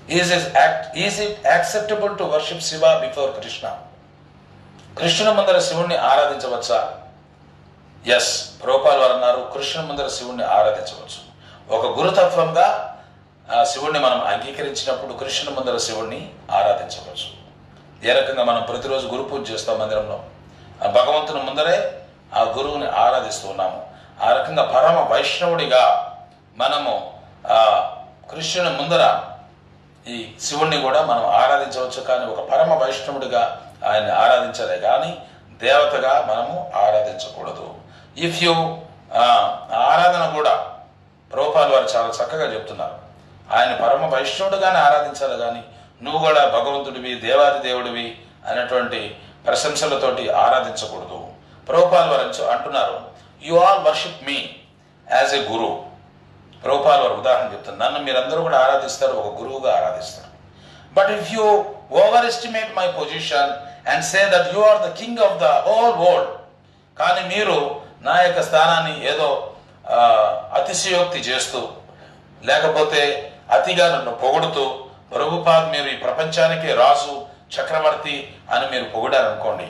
is is act is it acceptable to worship Shiva before Krishna కృష్ణుని ముందర శివుణ్ణి ఆరాధించవచ్చా ఎస్ ప్రోపాల్ వారు అన్నారు కృష్ణుని ముందర శివుణ్ణి ఆరాధించవచ్చు ఒక గురుతత్వంగా ఆ శివుణ్ణి మనం అంగీకరించినప్పుడు కృష్ణుని ముందర శివుణ్ణి ఆరాధించవచ్చు ఏ రకంగా మనం ప్రతిరోజు గురు పూజ చేస్తాం మందిరంలో ఆ భగవంతుని ముందరే ఆ గురువుని ఆరాధిస్తూ ఉన్నాము ఆ రకంగా పరమ వైష్ణవుడిగా మనము ఆ కృష్ణుని ముందర ఈ శివుణ్ణి కూడా మనం ఆరాధించవచ్చు కానీ ఒక పరమ వైష్ణవుడిగా ఆయన్ని ఆరాధించలే కానీ దేవతగా మనము ఆరాధించకూడదు ఇఫ్ యు ఆరాధన కూడా ప్రోపాల్ వారు చాలా చక్కగా చెప్తున్నారు ఆయన పరమ వైష్ణవుడుగానే ఆరాధించాలి కానీ నువ్వు కూడా భగవంతుడివి దేవాది దేవుడివి అనేటువంటి ప్రశంసలతోటి ఆరాధించకూడదు ప్రోపాల్ వారు అంచు- అంటున్నారు you all worship me as a guru Prabhupada వారు ఉదాహరణ చెప్తాను నన్ను మీరందరూ కూడా ఆరాధిస్తారు ఒక గురువుగా ఆరాధిస్తారు but if you overestimate my position and say that you are the king of the whole world కానీ మీరు నా యొక్క స్థానాన్ని ఏదో ఆ, అతిశయోక్తి చేస్తూ లేకపోతే అతిగా నన్ను పొగుడుతూ ప్రభుపాద్ మీరు ఈ ప్రపంచానికి రాజు చక్రవర్తి అని మీరు పొగిడారనుకోండి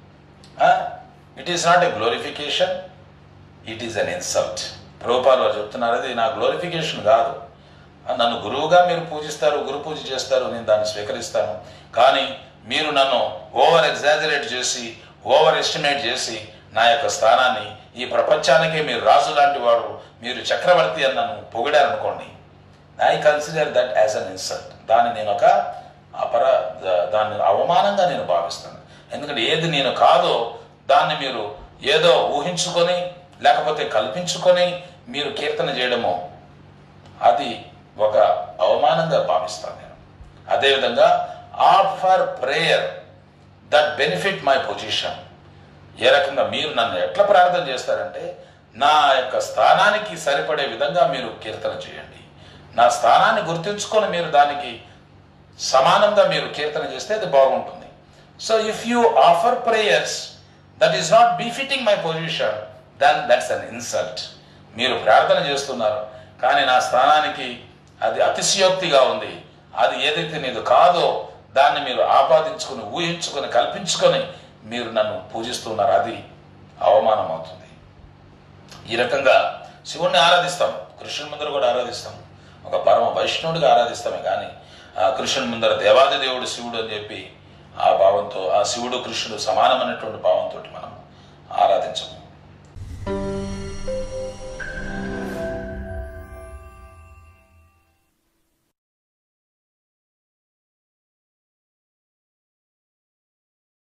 it is not a glorification it is an insult ప్రభుపాలు వారు చెప్తున్నారు అది నా గ్లోరిఫికేషన్ కాదు ఆ, నన్ను గురువుగా మీరు పూజిస్తారు గురు పూజ చేస్తారు నేను దాన్ని స్వీకరిస్తాను కానీ మీరు నన్ను ఓవర్ ఎగ్జాజరేట్ చేసి ఓవర్ ఎస్టిమేట్ చేసి నా యొక్క స్థానాన్ని ఈ ప్రపంచానికే మీరు రాజు లాంటి వాడు మీరు చక్రవర్తి అని నన్ను పొగిడారనుకోండి I consider that as an insult దాన్ని నేను ఒక అపర దా- దాన్ని అవమానంగా నేను భావిస్తాను ఎందుకంటే ఏది నేను కాదో దాన్ని మీరు ఏదో ఊహించుకొని లేకపోతే కల్పించుకొని మీరు కీర్తన చేయడము అది ఒక అవమానంగా భావిస్తాను నేను అదేవిధంగా offer prayer that benefit my position ఏ రకంగా మీరు నన్ను ఎట్లా ప్రార్థన చేస్తారంటే నా యొక్క స్థానానికి సరిపడే విధంగా మీరు కీర్తన చేయండి నా స్థానాన్ని గుర్తుంచుకొని మీరు దానికి సమానంగా మీరు కీర్తన చేస్తే అది బాగుంటుంది so if you offer prayers that is not befitting my position then that's an insult మీరు ప్రార్థన చేస్తున్నారు కానీ నా స్థానానికి అది అతిశయోక్తిగా ఉంది అది ఏదైతే నీది కాదో దాన్ని మీరు ఆపాదించుకుని ఊహించుకొని కల్పించుకొని మీరు నన్ను పూజిస్తున్నారు అది అవమానం అవుతుంది ఈ రకంగా శివుణ్ణి ఆరాధిస్తాం కృష్ణుని ముందర కూడా ఆరాధిస్తాం ఒక పరమ వైష్ణవుడిగా ఆరాధిస్తామే కానీ ఆ కృష్ణుని ముందర దేవాది దేవుడు శివుడు అని చెప్పి ఆ భావంతో ఆ శివుడు కృష్ణుడు సమానమైనటువంటి భావంతో మనం